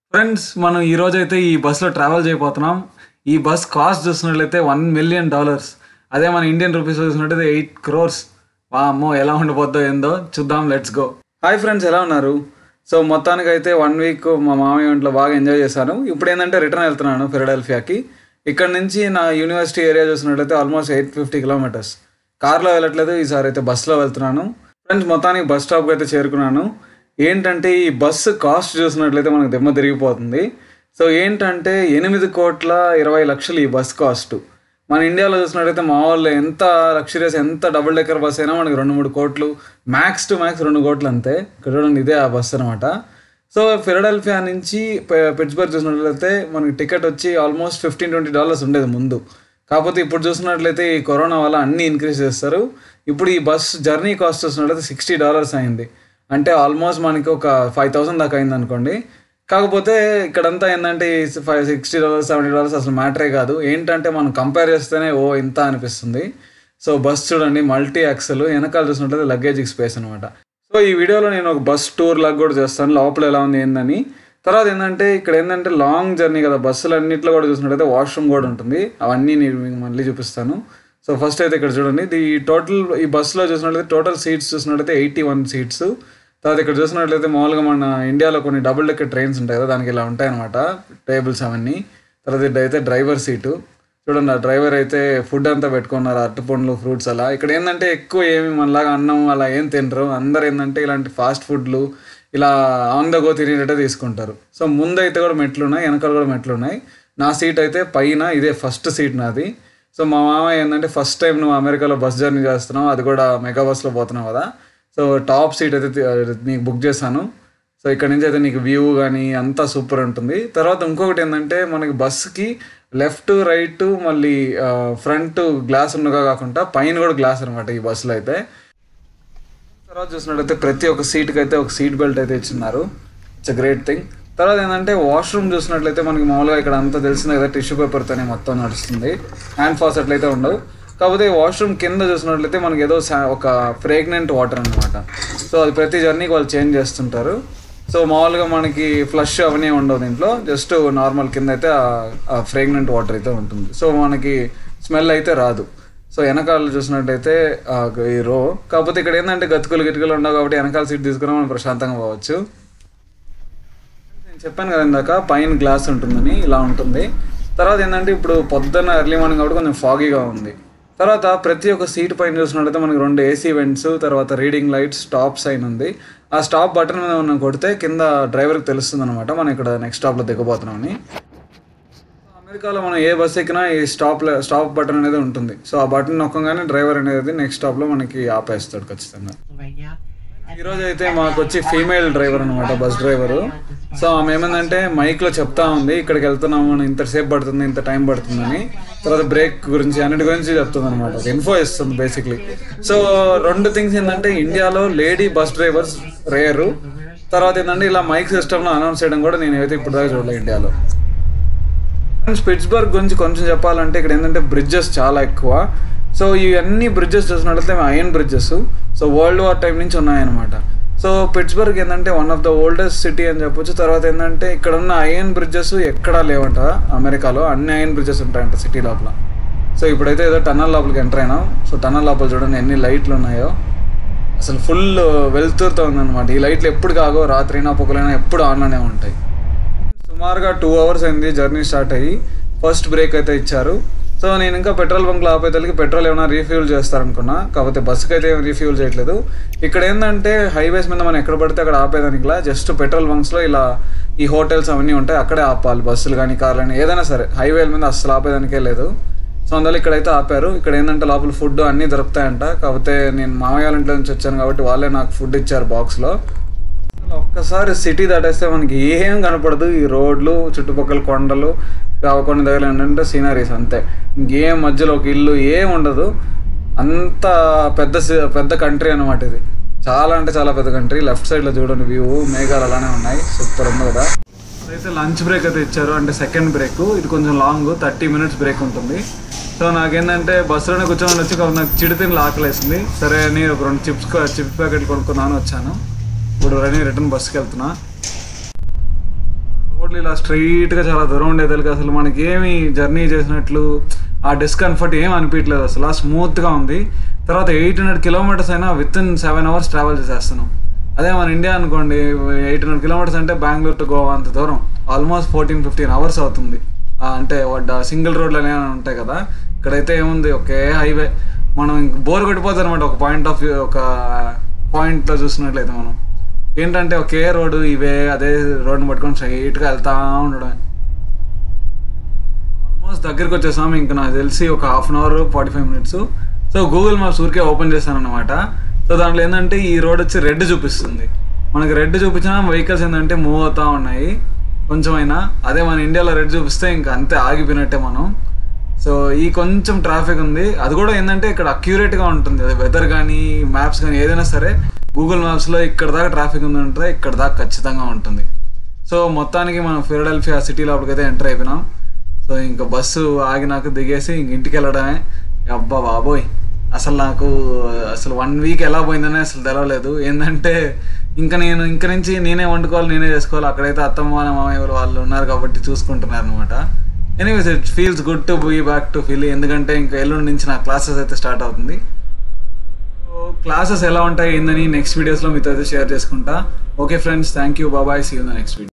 Friends మనం ఈ రోజు అయితే ఈ బస్సులో ట్రావెల్ చేయబోతున్నాం ఈ బస్ కాస్ట్ చూసినట్లయితే వన్ మిలియన్ డాలర్స్ అదే మన ఇండియన్ రూపీస్ చూసినట్టయితే ఎయిట్ క్రోర్స్ వామ్మో ఎలా ఉండబోద్దో ఏందో చూద్దాం లెట్స్ గో హాయ్ ఫ్రెండ్స్ ఎలా ఉన్నారు సో మొత్తానికి అయితే వన్ వీక్ మా మామయ్య ఇంట్లో బాగా ఎంజాయ్ చేశాను ఇప్పుడు ఏంటంటే రిటర్న్ వెళ్తున్నాను ఫిలడెల్ఫియాకి ఇక్కడ నుంచి నా యూనివర్సిటీ ఏరియా చూసినట్లయితే ఆల్మోస్ట్ ఎయిట్ ఫిఫ్టీ కిలోమీటర్స్ కార్లో వెళ్ళట్లేదు ఈసారి అయితే బస్సులో వెళ్తున్నాను ఫ్రెండ్స్ మొత్తానికి బస్ స్టాప్కి అయితే చేరుకున్నాను ఏంటంటే ఈ బస్సు కాస్ట్ చూసినట్లయితే మనకు దెమ్మ తిరిగిపోతుంది సో ఏంటంటే ఎనిమిది కోట్ల ఇరవై లక్షలు ఈ బస్ కాస్ట్ మన ఇండియాలో చూసినట్లయితే మా వాళ్ళు ఎంత లక్షరీస్ ఎంత డబుల్ డెక్కర్ బస్ అయినా మనకి రెండు మూడు కోట్లు మ్యాక్స్ టు మ్యాక్స్ రెండు కోట్లు అంతే ఇక్కడ చూడండి ఇదే ఆ బస్ అనమాట సో ఫిలడెల్ఫియా నుంచి పి- పిట్స్బర్గ్ చూసినట్లయితే మనకి టికెట్ వచ్చి ఆల్మోస్ట్ ఫిఫ్టీన్ ట్వంటీ డాలర్స్ ఉండేది ముందు కాకపోతే ఇప్పుడు చూసినట్లయితే ఈ కరోనా వల్ల అన్ని ఇంక్రీజ్ చేస్తారు ఇప్పుడు ఈ బస్ జర్నీ కాస్ట్ చూసినట్లయితే సిక్స్టీ డాలర్స్ అయింది అంటే ఆల్మోస్ట్ మనకి ఒక ఫైవ్ థౌసండ్ దాకా అయింది అనుకోండి కాకపోతే ఇక్కడంతా ఏంటంటే five sixty dollars seventy dollars అసలు మ్యాటరే కాదు ఏంటంటే మనం కంపేర్ చేస్తేనే ఓ ఇంత అనిపిస్తుంది సో బస్ చూడండి మల్టీ యాక్సల్ వెనకాల చూసినట్లయితే లగేజ్ స్పేస్ అనమాట సో ఈ వీడియోలో నేను ఒక బస్ టూర్ లాగా కూడా చేస్తాను లోపల ఎలా ఉంది ఏందని తర్వాత ఏంటంటే ఇక్కడ ఏంటంటే లాంగ్ జర్నీ కదా బస్సులు అన్నింటిలో కూడా చూసినట్టయితే వాష్రూమ్ కూడా ఉంటుంది అవన్నీ నేను మీకు మళ్ళీ చూపిస్తాను సో ఫస్ట్ అయితే ఇక్కడ చూడండి ఇది టోటల్ ఈ బస్సులో చూసినట్లయితే టోటల్ సీట్స్ చూసినట్లయితే ఎయిటీ వన్ సీట్స్ తర్వాత ఇక్కడ చూసినట్లయితే మామూలుగా మన ఇండియాలో కొన్ని డబుల్ డెక్కర్ ట్రైన్స్ ఉంటాయి కదా దానికి ఇలా ఉంటాయి అనమాట టేబుల్స్ అవన్నీ తర్వాత ఇది అయితే డ్రైవర్ సీటు చూడండి ఆ డ్రైవర్ అయితే ఫుడ్ అంతా పెట్టుకున్నారు అరటి పండ్లు ఫ్రూట్స్ అలా ఇక్కడ ఏంటంటే ఎక్కువ ఏమి మనలాగా అన్నం అలా ఏం తినరు అందరు ఏంటంటే ఇలాంటి ఫాస్ట్ ఫుడ్లు ఇలా ఆన్ ద గో తినేటట్టే తీసుకుంటారు సో ముందైతే కూడా మెట్లు ఉన్నాయి వెనకాల కూడా మెట్లు ఉన్నాయి నా సీట్ అయితే పైన ఇదే ఫస్ట్ సీట్ నాది సో మా మామ ఏంటంటే ఫస్ట్ టైం నువ్వు అమెరికాలో బస్ జర్నీ చేస్తున్నావు అది కూడా మెగా బస్లో పోతున్నావు కదా సో టాప్ సీట్ అయితే తి- నీకు బుక్ చేశాను సో ఇక్కడ నుంచి అయితే నీకు వ్యూ కానీ అంతా సూపర్ ఉంటుంది తర్వాత ఇంకొకటి ఏంటంటే మనకి బస్కి లెఫ్ట్ రైట్ మళ్ళీ ఫ్రంట్ గ్లాస్ ఉన్నగా కాకుండా పైన కూడా గ్లాస్ అనమాట ఈ బస్సులో అయితే తర్వాత చూసినట్టయితే ప్రతి ఒక్క సీట్కి అయితే ఒక సీట్ బెల్ట్ అయితే ఇచ్చిన్నారు ఇట్స్ అ గ్రేట్ థింగ్ తర్వాత ఏంటంటే వాష్రూమ్ చూసినట్లయితే మనకి మామూలుగా ఇక్కడ అంతా తెలిసిందే కదా టిష్యూ పేపర్తోనే మొత్తం నడుస్తుంది హ్యాండ్ ఫాసెట్లు అయితే ఉండవు కాకపోతే వాష్రూమ్ కింద చూసినట్లయితే మనకి ఏదో సా- ఒక ఫ్రేగ్నెంట్ వాటర్ అనమాట సో అది ప్రతి జర్నీకి వాళ్ళు చేంజ్ చేస్తుంటారు సో మామూలుగా మనకి ఫ్లష్ అవన్నీ ఉండవు దీంట్లో జస్ట్ నార్మల్ కింద అయితే ఆ ఫ్రేగ్నెంట్ వాటర్ అయితే ఉంటుంది సో మనకి స్మెల్ అయితే రాదు సో వెనకాల చూసినట్టయితే ఆ, ఈ రో కాకపోతే ఇక్కడ ఏంటంటే గతుకులు గిటుకులు ఉండవు కాబట్టి వెనకాల సీట్ తీసుకుని మనం ప్రశాంతంగా పోవచ్చు నేను చెప్పాను కదా ఇందాక పైన గ్లాస్ ఉంటుందని ఇలా ఉంటుంది తర్వాత ఏంటంటే ఇప్పుడు పొద్దున్న ఎర్లీ మార్నింగ్ కాబట్టి కొంచెం ఫాగీగా ఉంది తర్వాత ప్రతి ఒక్క సీట్ పైన చూసినట్లయితే మనకి రెండు ఏసీ వెంట్స్ తర్వాత రీడింగ్ లైట్స్ స్టాప్ సైన్ ఉంది ఆ స్టాప్ బటన్ మీద మనం కొడితే కింద డ్రైవర్కి తెలుస్తుంది అనమాట మనం ఇక్కడ నెక్స్ట్ స్టాప్లో దిగబోతున్నామని అమెరికాలో మనం ఏ బస్ ఎక్కినా ఈ స్టాప్ స్టాప్ బటన్ అనేది ఉంటుంది సో ఆ బటన్ నొక్కగానే డ్రైవర్ అనేది నెక్స్ట్ స్టాప్లో మనకి ఆపేస్తాడు ఖచ్చితంగా right now. ఈ రోజు అయితే మాకు వచ్చి ఫీమేల్ డ్రైవర్ అనమాట బస్ డ్రైవర్ సో ఆమె ఏమందంటే మైక్ లో చెప్తా ఉంది ఇక్కడికి వెళ్తున్నాము అని ఇంతసేపు పడుతుంది ఇంత టైం పడుతుందని తర్వాత బ్రేక్ గురించి అన్నిటి గురించి చెప్తుంది అనమాట ఇన్ఫో ఇస్తుంది బేసిక్లీ సో రెండు థింగ్స్ ఏంటంటే ఇండియాలో లేడీ బస్ డ్రైవర్స్ రేరు తర్వాత ఏంటంటే ఇలా మైక్ సిస్టంలో అనౌన్స్ చేయడం కూడా నేను అయితే ఇప్పుడు దాకా చూడలేదు ఇండియాలో ఫ్రెండ్స్ పిట్స్బర్గ్ గురించి కొంచెం చెప్పాలంటే ఇక్కడ ఏంటంటే బ్రిడ్జెస్ చాలా ఎక్కువ సో ఇవన్నీ బ్రిడ్జెస్ చూసినట్లయితే iron bridges so world war time నుంచి ఉన్నాయన్నమాట సో పిట్స్బర్గ్ ఏంటంటే one of the oldest city అని చెప్పొచ్చు తర్వాత ఏంటంటే ఇక్కడ ఉన్న ఐరన్ బ్రిడ్జెస్ ఎక్కడా లేవంట అమెరికాలో అన్ని ఐరన్ బ్రిడ్జెస్ ఉంటాయంట సిటీ లోపల సో ఇప్పుడైతే ఏదో టన్నల్ లోపలికి ఎంటర్ అయినాం సో టన్నల్ లోపల చూడండి ఎన్ని లైట్లు ఉన్నాయో అసలు ఫుల్ వెళ్తురుతో ఉందన్నమాట ఈ లైట్లు ఎప్పుడు కాగో రాత్రైనా పొగలైనా ఎప్పుడు ఆన్లోనే ఉంటాయి సుమారుగా టూ అవర్స్ అయింది జర్నీ స్టార్ట్ అయ్యి ఫస్ట్ బ్రేక్ అయితే ఇచ్చారు సో నేను ఇంకా పెట్రోల్ బంక్లో ఆపేతలకి పెట్రోల్ ఏమైనా రీఫ్యూల్ చేస్తారనుకున్నా కాకపోతే బస్సుకి అయితే ఏం రీఫ్యూల్ చేయట్లేదు ఇక్కడ ఏంటంటే హైవేస్ మీద మనం ఎక్కడ పడితే అక్కడ ఆపేదానికిలా జస్ట్ పెట్రోల్ బంక్స్లో ఇలా ఈ హోటల్స్ అవన్నీ ఉంటాయి అక్కడే ఆపాలి బస్సులు కానీ కార్లు కానీ ఏదైనా సరే హైవేల మీద అస్సలు ఆపేదానికే లేదు సో అందువల్ల ఇక్కడైతే ఆపారు ఇక్కడ ఏంటంటే లోపల ఫుడ్ అన్నీ దొరుకుతాయంట కాకపోతే నేను మామయ్య వాళ్ళ ఇంట్లో నుంచి వచ్చాను కాబట్టి వాళ్ళే నాకు ఫుడ్ ఇచ్చారు బాక్స్లో అసలు ఒక్కసారి సిటీ దాటేస్తే మనకి ఏం కనపడదు ఈ రోడ్లు చుట్టుపక్కల కొండలు ఆ కొన్ని దగ్గర ఏంటంటే సీనరీస్ అంతే ఇంకేం మధ్యలో ఒక ఇల్లు ఏం ఉండదు అంత పెద్ద సి- పెద్ద కంట్రీ అనమాట ఇది చాలా అంటే చాలా పెద్ద కంట్రీ లెఫ్ట్ సైడ్లో చూడండి వ్యూ మేఘాలు అలానే ఉన్నాయి సూపర్ ఉంది కదా అయితే లంచ్ బ్రేక్ అయితే ఇచ్చారు అంటే సెకండ్ బ్రేక్ ఇది కొంచెం లాంగ్ థర్టీ మినిట్స్ బ్రేక్ ఉంటుంది సో నాకేంటంటే బస్సులోనే కూర్చొని వచ్చి కొంచెం నాకు చిడితిని ఆకలేసింది సరే అని ఒక రెండు చిప్స్ చిప్స్ ప్యాకెట్ కొనుక్కుందామని వచ్చాను ఇప్పుడు రెడీ రిటర్న్ బస్సుకి వెళ్తున్నా రోడ్లు ఇలా స్ట్రైట్గా చాలా దూరం ఉండేది అసలు మనకి ఏమి జర్నీ చేసినట్లు ఆ డిస్కంఫర్ట్ ఏం అనిపించలేదు అసలు ఆ స్మూత్గా ఉంది తర్వాత ఎయిట్ హండ్రెడ్ కిలోమీటర్స్ అయినా within seven hours travel చేసేస్తున్నాం అదే మన ఇండియా అనుకోండి ఎయిట్ హండ్రెడ్ కిలోమీటర్స్ అంటే బెంగళూరు టు గోవా అంత దూరం ఆల్మోస్ట్ ఫోర్టీన్ ఫిఫ్టీన్ అవర్స్ అవుతుంది ఆ, అంటే సింగిల్ రోడ్లు అనేవి ఉంటాయి కదా ఇక్కడైతే ఏముంది ఒకే హైవే మనం ఇంక బోర్ కొట్టిపోతుంది అనమాట ఒక పాయింట్ ఆఫ్ వ్యూ ఒక పాయింట్లో చూసినట్లయితే మనం ఏంటంటే ఒకే రోడ్డు ఇవే అదే రోడ్డుని పట్టుకొని స్ట్రైట్గా వెళ్తా ఉండడం ఆల్మోస్ట్ దగ్గరికి వచ్చేసాము ఇంకా నాకు తెలిసి ఒక half an hour forty five minutes so Google Maps ఊరికే ఓపెన్ చేశాను అనమాట సో దాంట్లో ఏంటంటే ఈ రోడ్ వచ్చి రెడ్ చూపిస్తుంది మనకి రెడ్ చూపించిన వెహికల్స్ ఏంటంటే మూవ్ అవుతా ఉన్నాయి కొంచెమైనా అదే మన ఇండియాలో రెడ్ చూపిస్తే ఇంకా అంతే ఆగిపోయినట్టే మనం సో ఈ కొంచెం ట్రాఫిక్ ఉంది అది కూడా ఏంటంటే ఇక్కడ అక్యూరేట్గా ఉంటుంది అది వెదర్ కానీ మ్యాప్స్ కానీ ఏదైనా సరే గూగుల్ మ్యాప్స్లో ఇక్కడ దాకా ట్రాఫిక్ ఉంది ఉంటుంది ఇక్కడ దాకా ఖచ్చితంగా ఉంటుంది సో మొత్తానికి మనం ఫిలడెల్ఫియా సిటీ లోపలికైతే ఎంటర్ అయిపోయినాం సో ఇంకా బస్సు ఆగినాక దిగేసి ఇంక ఇంటికి వెళ్ళడమే అబ్బా బాబోయ్ అసలు నాకు అసలు వన్ వీక్ ఎలా పోయిందనే అసలు తెలవలేదు ఏంటంటే ఇంకా నేను ఇంక నుంచి నేనే వండుకోవాలి నేనే చేసుకోవాలి అక్కడైతే అత్తమ్మ మామయ్య వాళ్ళు ఉన్నారు కాబట్టి చూసుకుంటున్నారు అనమాట anyways it feels good to be back to feel ఎందుకంటే ఇంకా ఎల్లుండి నుంచి నా క్లాసెస్ అయితే స్టార్ట్ అవుతుంది సో క్లాసెస్ ఎలా ఉంటాయి ఏందని నెక్స్ట్ వీడియోస్లో మీతో అయితే షేర్ చేసుకుంటా ఓకే ఫ్రెండ్స్ థ్యాంక్ యూ బాబాయ్ see you the next video